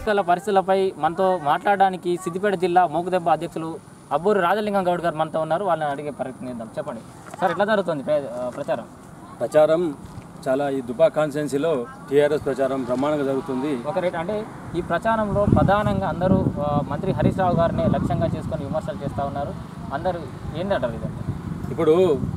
గల పరిస్థితులపై మనతో మాట్లాడడానికి సిద్దిపేట జిల్లా మోకుదెబ్బ అధ్యక్షులు అబ్బూరి రాజలింగం గౌడ్ గారు మనతో ఉన్నారు వాళ్ళని అడిగే ప్రయత్నిద్దాం చెప్పండి సార్ ఎట్లా జరుగుతుంది ప్ర- ఆ, ప్రచారం ప్రచారం చాలా ఈ దుబా కాన్స్టిట్యున్సీలో టీఆర్ఎస్ ప్రచారం బ్రహ్మాండంగా జరుగుతుంది ఒక రేట్ అంటే ఈ ప్రచారంలో ప్రధానంగా అందరూ ఆ, మంత్రి హరీష్ రావు గారిని లక్ష్యంగా చేసుకొని విమర్శలు చేస్తూ ఉన్నారు అందరూ ఏంటంటారు ఇదంటే ఇప్పుడు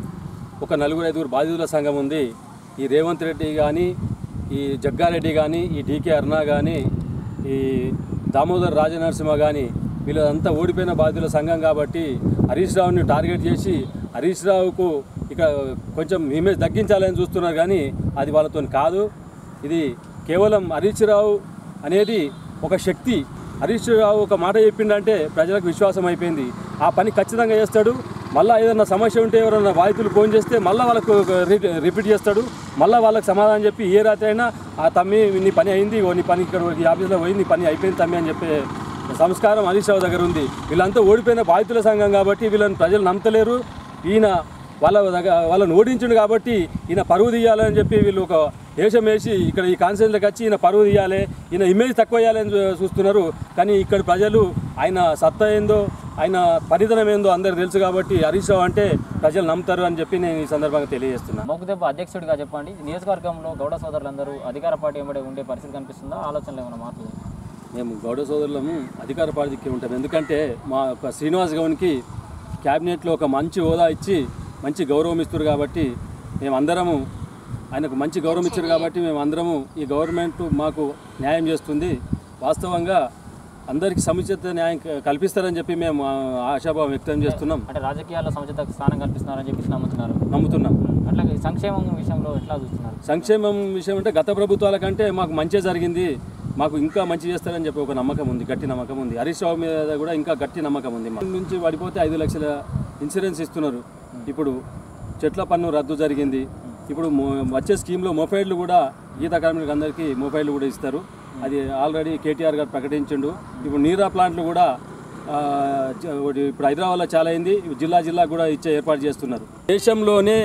ఒక నలుగురు ఐదుగురు బాధితుల సంఘం ఉంది ఈ రేవంత్ రెడ్డి కానీ ఈ జగ్గారెడ్డి కానీ ఈ డీకే అరుణ కానీ ఈ దామోదర్ రాజనరసింహ కానీ వీళ్ళంతా ఓడిపోయిన బాధితుల సంఘం కాబట్టి హరీష్ రావుని టార్గెట్ చేసి హరీష్ రావుకు ఇక కొంచెం ఇమేజ్ తగ్గించాలని చూస్తున్నారు కానీ అది వాళ్ళతో కాదు ఇది కేవలం హరీష్ రావు అనేది ఒక శక్తి హరీష్ రావు ఒక మాట చెప్పిండంటే ప్రజలకు విశ్వాసం అయిపోయింది ఆ పని ఖచ్చితంగా చేస్తాడు మళ్ళీ ఏదైనా సమస్య ఉంటే ఎవరైనా బాధితులు ఫోన్ చేస్తే మళ్ళీ వాళ్ళకు రి- రిపీట్ చేస్తాడు మళ్ళీ వాళ్ళకి సమాధానం చెప్పి ఏ రాత్రి అయినా ఆ తమ్మి నీ పని అయింది ఓ నీ పని ఇక్కడ ఈ ఆఫీస్లో పోయి నీ పని అయిపోయింది తమ్మి అని చెప్పే సంస్కారం హరీష్ రావు దగ్గర ఉంది వీళ్ళంతా ఓడిపోయిన బాధితుల సంఘం కాబట్టి వీళ్ళని ప్రజలు నమ్మతలేరు ఈయన వాళ్ళ దగ్గర వాళ్ళని ఓడించిండు కాబట్టి ఈయన పరువు తీయాలని చెప్పి వీళ్ళు ఒక వేషం వేసి ఇక్కడ ఈ కాన్సెన్స్లోకి వచ్చి ఈయన పరువు తీయాలి ఈయన ఇమేజ్ తక్కువ చేయాలని చూ- చూస్తున్నారు కానీ ఇక్కడ ప్రజలు ఆయన సత్తా ఏందో ఆయన పరిధనం ఏందో అందరికి తెలుసు కాబట్టి హరీష్ రావు అంటే ప్రజలు నమ్ముతారు అని చెప్పి నేను ఈ సందర్భంగా తెలియజేస్తున్నాను మోకుదెబ్బ అధ్యక్షుడిగా చెప్పండి నియోజకవర్గంలో గౌడ సోదరులందరూ అధికార పార్టీ వెంబడే ఉండే పరిస్థితి కనిపిస్తుందా ఆలోచనలు ఏమైనా మాటలు మేము గౌడ సోదరులము అధికార పార్టీకి ఉంటాం ఎందుకంటే మా యొక్క శ్రీనివాస్ గౌన్కి క్యాబినెట్లో ఒక మంచి హోదా ఇచ్చి మంచి గౌరవం ఇస్తారు కాబట్టి మేమందరము ఆయనకు మంచి గౌరవం ఇచ్చారు కాబట్టి మేము అందరము ఈ గవర్నమెంట్ మాకు న్యాయం చేస్తుంది వాస్తవంగా అందరికీ సముచిత న్యాయం క- కల్పిస్తారని చెప్పి మేము ఆ, ఆశాభావం వ్యక్తం చేస్తున్నాం అంటే రాజకీయాల్లో సముచిత స్థానం కల్పిస్తున్నారని చెప్పేసి నమ్ముతున్నారు నమ్ముతున్నాం అట్లాగే సంక్షేమం విషయంలో ఎట్లా చూస్తున్నారు సంక్షేమం విషయం అంటే గత ప్రభుత్వాల కంటే మాకు మంచి జరిగింది మాకు ఇంకా మంచి చేస్తారని చెప్పి ఒక నమ్మకం ఉంది గట్టి నమ్మకం ఉంది హరీష్ రావు మీద కూడా ఇంకా గట్టి నమ్మకం ఉంది మా నుంచి పడిపోతే ఐదు లక్షల ఇన్సూరెన్స్ ఇస్తున్నారు ఇప్పుడు చెట్ల పన్ను రద్దు జరిగింది ఇప్పుడు మో- వచ్చే స్కీమ్లో మొబైల్లు కూడా గీతా కార్మికులకు అందరికీ మొబైల్ కూడా ఇస్తారు అది ఆల్రెడీ కేటీఆర్ గారు ప్రకటించిండు ఇప్పుడు నీరా ప్లాంట్లు కూడా ఆ, జ- ఒకటి ఇప్పుడు హైదరాబాద్లో చాలా అయింది ఇవి జిల్లా జిల్లా కూడా ఇచ్చే ఏర్పాటు చేస్తున్నారు దేశంలోనే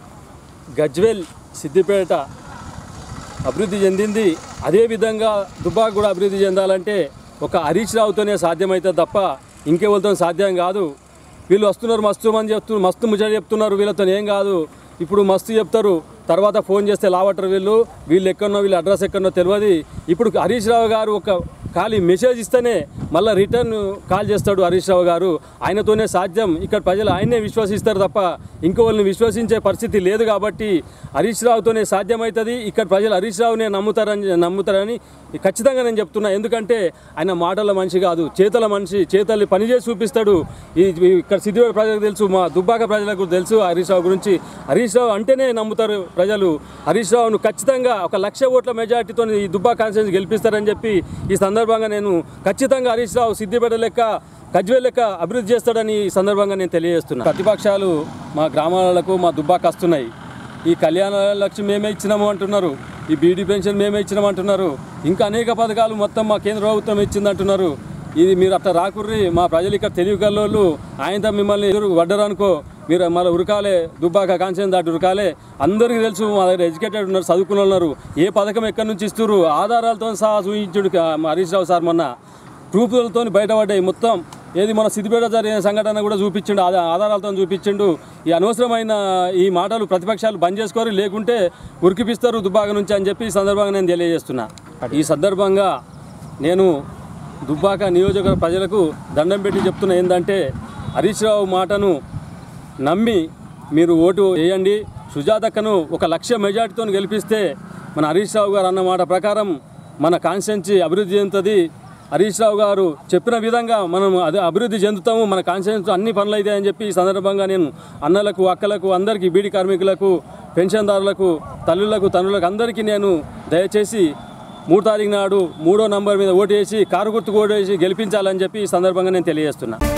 గజ్వెల్ సిద్దిపేట అభివృద్ధి చెందింది అదేవిధంగా దుబాక్ కూడా అభివృద్ధి చెందాలంటే ఒక హరీష్ రావుతోనే సాధ్యమవుతుంది తప్ప ఇంకెవరితో సాధ్యం కాదు వీళ్ళు వస్తున్నారు మస్తు మంది చెప్తున్నారు మస్తు ముచ్చట చెప్తున్నారు వీళ్ళతో ఏం కాదు ఇప్పుడు మస్తు చెప్తారు తర్వాత ఫోన్ చేస్తే లావటరు వీళ్ళు వీళ్ళు ఎక్కడనో వీళ్ళ అడ్రస్ ఎక్కడనో తెలియదు ఇప్పుడు హరీష్ రావు గారు ఒక ఖాళీ మెసేజ్ ఇస్తేనే మళ్ళీ రిటర్న్ కాల్ చేస్తాడు హరీష్ రావు గారు ఆయనతోనే సాధ్యం ఇక్కడ ప్రజలు ఆయనే విశ్వసిస్తారు తప్ప ఇంకోళ్ళని విశ్వసించే పరిస్థితి లేదు కాబట్టి హరీష్ రావుతోనే సాధ్యమవుతుంది ఇక్కడ ప్రజలు హరీష్ రావునే నమ్ముతారని నమ్ముతారని ఖచ్చితంగా నేను చెప్తున్నా ఎందుకంటే ఆయన మాటల మనిషి కాదు చేతల మనిషి చేతల్ని పనిచేసి చూపిస్తాడు ఈ ఈ ఇక్కడ సిద్దిపేట ప్రజలకు తెలుసు మా దుబ్బాక ప్రజలకు తెలుసు హరీష్ రావు గురించి హరీష్ రావు అంటేనే నమ్ముతారు ప్రజలు హరీష్ రావును ఖచ్చితంగా ఒక లక్ష ఓట్ల మెజార్టీతో ఈ దుబ్బా కాన్స్టిట్యూన్స్ గెలిపిస్తారని చెప్పి ఈ సందర్భంగా నేను ఖచ్చితంగా హరీష్ రావు సిద్దిపేట లెక్క గజ్వేల్ లెక్క అభివృద్ధి చేస్తాడని ఈ సందర్భంగా నేను తెలియజేస్తున్నాను ప్రతిపక్షాలు మా గ్రామాలకు మా దుబ్బాకు వస్తున్నాయి ఈ కళ్యాణ లక్ష్యం మేమే ఇచ్చినాము అంటున్నారు ఈ బీడీ పెన్షన్ మేమే ఇచ్చినాము అంటున్నారు ఇంకా అనేక పథకాలు మొత్తం మా కేంద్ర ప్రభుత్వం ఇచ్చింది అంటున్నారు ఇది మీరు అట్లా రాకుర్రి మా ప్రజలు ఇక్కడ తెలివి కల్లోళ్ళు ఆయనతో మిమ్మల్ని ఎదురు పడ్డరనుకో మీరు మళ్ళీ ఉరకాలే దుబ్బాక కాంచన్ దాటి ఉరకాలే అందరికీ తెలుసు మా దగ్గర ఎడ్యుకేటెడ్ ఉన్నారు చదువుకున్న వాళ్ళు ఉన్నారు ఏ పథకం ఎక్కడి నుంచి ఇస్తున్నారు ఆధారాలతో సహా చూపించుడు మా హరీష్ రావు సార్ మొన్న ప్రూఫ్లతో బయటపడ్డాయి మొత్తం ఏది మన సిద్దిపేట జరిగిన సంఘటన కూడా చూపించిండు ఆధా ఆధారాలతో చూపించిండు ఈ అనవసరమైన ఈ మాటలు ప్రతిపక్షాలు బంద్ చేసుకోరు లేకుంటే ఉరికిపిస్తారు దుబ్బాక నుంచి అని చెప్పి ఈ సందర్భంగా నేను తెలియజేస్తున్నా ఈ సందర్భంగా నేను దుబ్బాక నియోజకవర్గ ప్రజలకు దండం పెట్టి చెప్తున్నా ఏంటంటే హరీష్ రావు మాటను నమ్మి మీరు ఓటు వేయండి సుజాతక్కను ఒక లక్ష మెజార్టీతో గెలిపిస్తే మన హరీష్ రావు గారు అన్న మాట ప్రకారం మన కాన్స్టిట్యున్సీ అభివృద్ధి చెందుతుంది హరీష్ రావు గారు చెప్పిన విధంగా మనం అదే అభివృద్ధి చెందుతాము మన కాన్స్టిట్యున్సీ అన్ని పనులు అవుతాయని చెప్పి ఈ సందర్భంగా నేను అన్నలకు అక్కలకు అందరికీ బీడీ కార్మికులకు పెన్షన్దారులకు తల్లులకు తల్లులకు అందరికీ నేను దయచేసి మూడు తారీఖు నాడు మూడో నంబర్ మీద ఓటు వేసి కారు గుర్తుకు ఓటు వేసి గెలిపించాలని చెప్పి ఈ సందర్భంగా నేను తెలియజేస్తున్నా